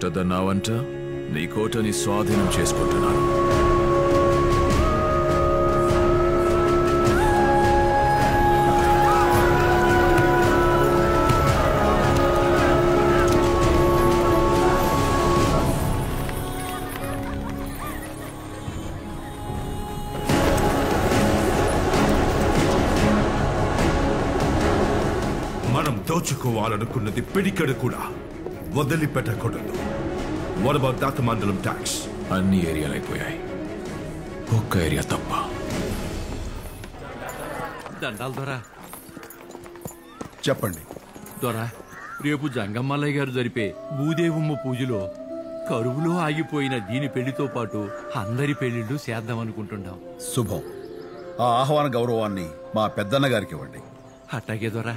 ముట్టదన్నావంట నీ కోటని స్వాధీనం చేసుకుంటున్నాను మనం దోచుకోవాలనుకున్నది పిడికడు కూడా వదిలిపెట్టకూడదు What about దాతమండలం ట్యాక్స్ అన్ని ఏరియాలు అయిపోయాయి ఒక్క ఏరియా తప్ప దండాల దొరా చెప్పండి దొరా రేపు జంగమ్మల్లయ్య గారు జరిపే భూదేవమ్మ పూజలో కరువులో ఆగిపోయిన దీని పెళ్లితో పాటు అందరి పెళ్లిళ్ళు చేద్దాం అనుకుంటున్నాం శుభం ఆ ఆహ్వాన గౌరవాన్ని మా పెద్దన్న గారికి ఇవ్వండి అట్టాగే దొరా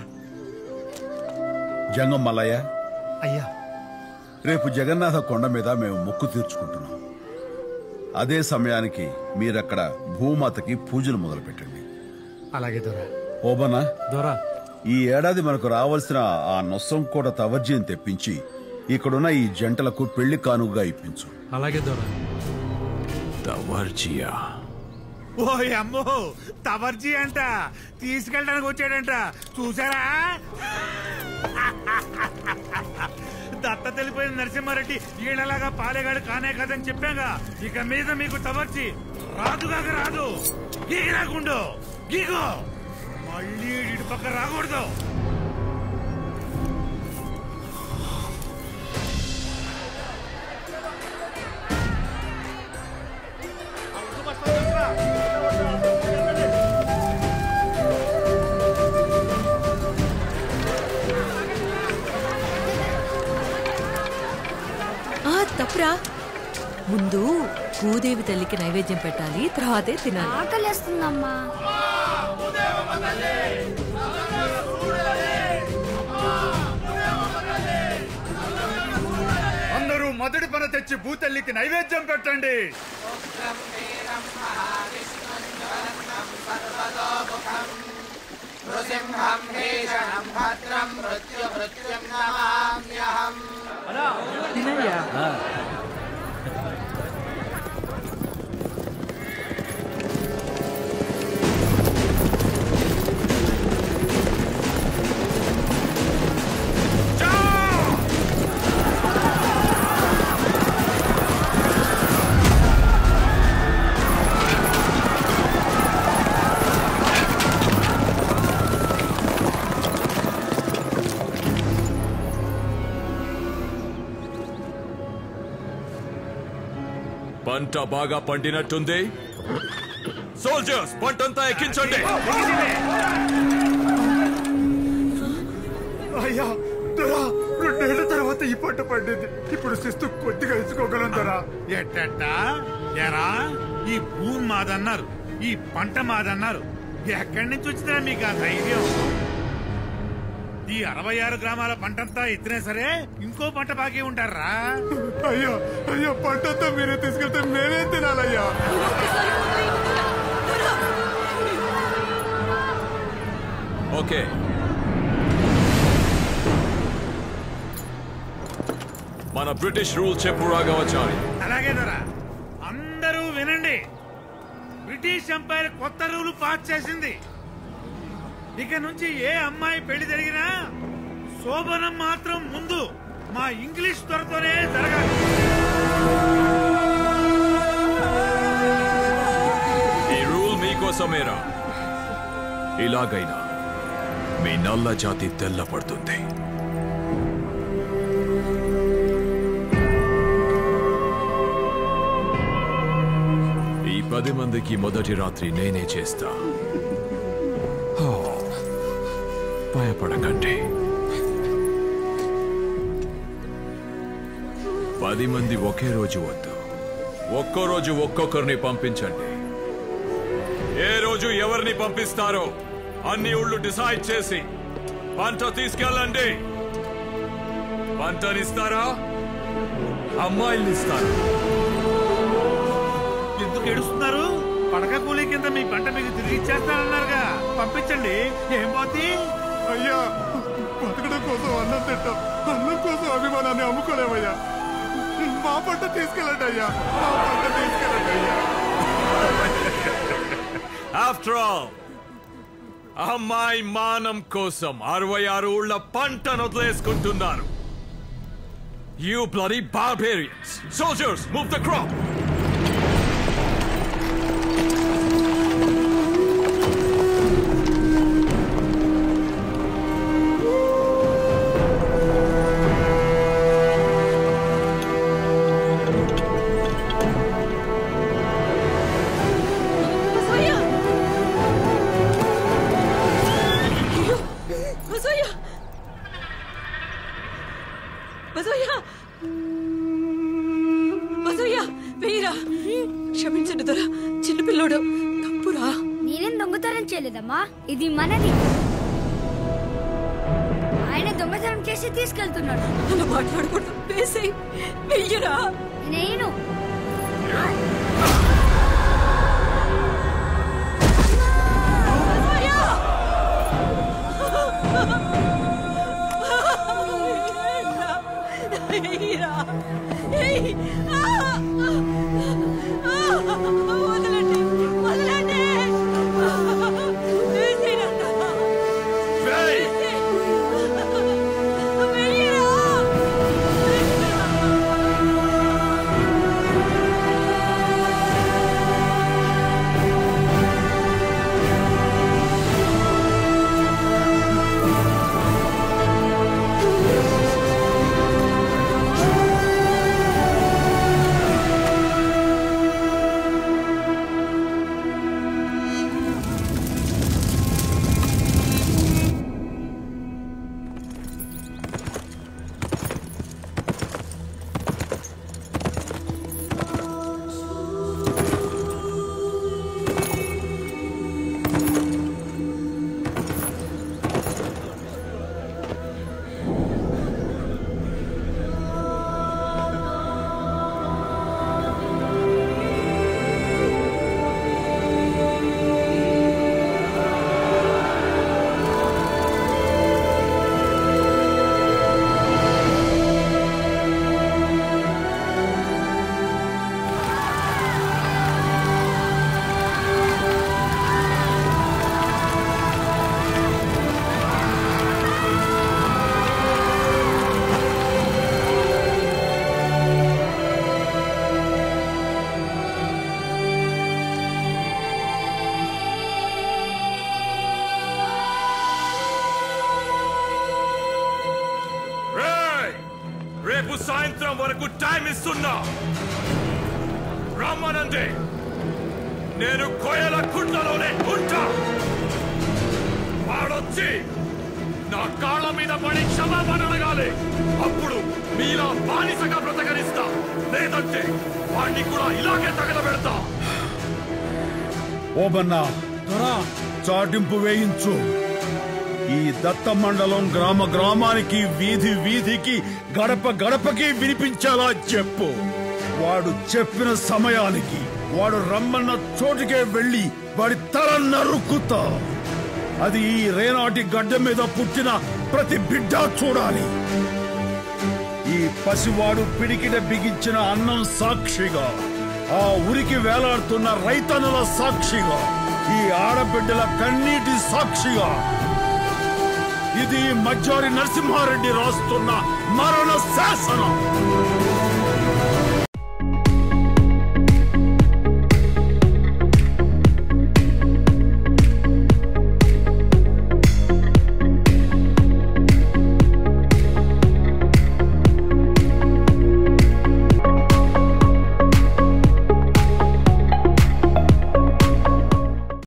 జంగం మల్లయ్య అయ్యా రేపు జగన్నాథ కొండ మీద మేము మొక్కు తీర్చుకుంటున్నాం అదే సమయానికి మీరక్కడ భూమాతకి పూజలు మొదలు పెట్టండి అలాగే దొరా ఓబనా దొరా ఈ ఏడాది మనకు రావాల్సిన ఆ నొస్సం కూడా తవర్జీని తెప్పించి ఇక్కడున్న ఈ జంటలకు పెళ్లి కానుకగా ఇప్పించు అలాగే దొరా తవర్జియా ఓ అమ్మో తవర్జీ అంట తీసుకెళ్ళడానికి వచ్చాడంట చూసారా దత్త తెలిపోయిన నరసింహారెడ్డి ఈడలాగా పాలేగాడు కానే కాదని చెప్పాగా ఇక మీద మీకు తవర్చి రాదుగాక రాదు గీరాకుండు గీగో మళ్ళీ ఇటు పక్క రాకూడదు ఆ తప్పురా ముందు భూదేవి తల్లికి నైవేద్యం పెట్టాలి తర్వాతే తినాలి ఆకలేస్తుందమ్మా అందరూ మొదటి పన తెచ్చి భూతల్లికి నైవేద్యం పెట్టండి పంట బాగా పండినట్టుంది సోల్జర్స్ పంటంతా ఎక్కించండి అయ్యా దొరా రెండేళ్ల తర్వాత ఈ పంట పండింది ఇప్పుడు శిస్తు కొద్దిగా ఇచ్చుకోగలం దొరా ఎట్టట ఎరా ఈ భూమి మాదన్నారు ఈ పంట మాదన్నారు ఎక్కడి నుంచి వచ్చిందా మీకు ఆ ధైర్యం ఈ అరవై ఆరు గ్రామాల పంటంతా ఎత్తినా సరే ఇంకో పంట బాకీ ఉంటారా అయ్యా అయ్యా పంటంతా మీరే తీసుకెళ్తే మేమే తినాలయ్యా ఓకే మన బ్రిటిష్ రూల్ చెప్పు రాఘవాచారి అలాగే దొరా అందరూ వినండి బ్రిటిష్ ఎంపైర్ కొత్త రూల్ పాస్ చేసింది ఇక నుంచి ఏ అమ్మాయి పెళ్లి జరిగినా శోభనం మాత్రం ముందు మా ఇంగ్లీష్ త్వరతోనే జరగాలి ఈ రూల్ మీకోసమేరా ఇలాగైనా మీ నల్ల జాతి తెల్లపడుతుంది ఈ పది మందికి మొదటి రాత్రి నేనే చేస్తా హో, భయపడకండి పది మంది ఒకే రోజు వద్దు ఒక్కో రోజు ఒక్కొక్కరిని పంపించండి ఏ రోజు ఎవరిని పంపిస్తారో అన్ని ఊళ్ళు డిసైడ్ చేసి పంట తీసుకెళ్ళండి పంటనిస్తారా అమ్మాయిల్ని ఇస్తారా ఎందుకు ఏడుస్తున్నారు పడక కూలీ కింద మీ పంట మీకు తిరిగి ఇచ్చేస్తానన్నారుగా పంపించండి ఏం పోతే అయ్యా బతకడం కోసం అన్నం తింటాం అన్నం కోసం అభిమానాన్ని అమ్ముకోలేమయ్యా పంట తీసుకెళ్ళండి అయ్యా మా పంట తీసుకెళ్ళండి అయ్యా ఆఫ్టర్ ఆల్ అమ్మాయి మానం కోసం అరవై ఆరు ఊళ్ళ పంటను వదిలేసుకుంటున్నారు you bloody barbarians soldiers move the crop Basavayya అయ్యో, బసవయ్య బసవయ్య బసవయ్య వెయ్యిరా క్షమించండి దొర చిన్నపిల్లోడు తప్పురా నేనేం దొంగతనం చేయలేదమ్మా ఇది మనది ఆయన దొంగతనం చేసి తీసుకెళ్తున్నాడు అలా మాట్లాడకూడదు వేసేయ్ వెయ్యరా నేను వెయ్యరా ఏయ్! ఆ! ఆ! వదలండి వదలండి వేసేయరా వెయ్యరా రేయ్! రేపు సాయంత్రం వరకు టైం ఇస్తున్నా రమ్మనండి నేను కోయల కుండలోనే ఉంటా వాడొచ్చి నా కాళ్ళ మీద పడి క్షమాపణ అడగాలి అప్పుడు మీలా బానిసగా బ్రతకరిస్తా లేదంటే వాడిని కూడా ఇలాగే తగలబెడతా ఓబన్నా చాటింపు వేయించు ఈ దత్త మండలం గ్రామ గ్రామానికి వీధి వీధికి గడప గడపకి వినిపించేలా చెప్పు వాడు చెప్పిన సమయానికి వాడు రమ్మన్న చోటుకే వెళ్ళి వాడి తల నరుక్కుతా అది ఈ రేనాటి గడ్డ మీద పుట్టిన ప్రతి బిడ్డ చూడాలి ఈ పసివాడు పిడికిట బిగించిన అన్నం సాక్షిగా ఆ ఉరికి వేలాడుతున్న రైతన్నల సాక్షిగా ఈ ఆడబిడ్డల కన్నీటి సాక్షిగా ఇది మజ్జారి నరసింహారెడ్డి రాస్తున్న మరణ శాసనం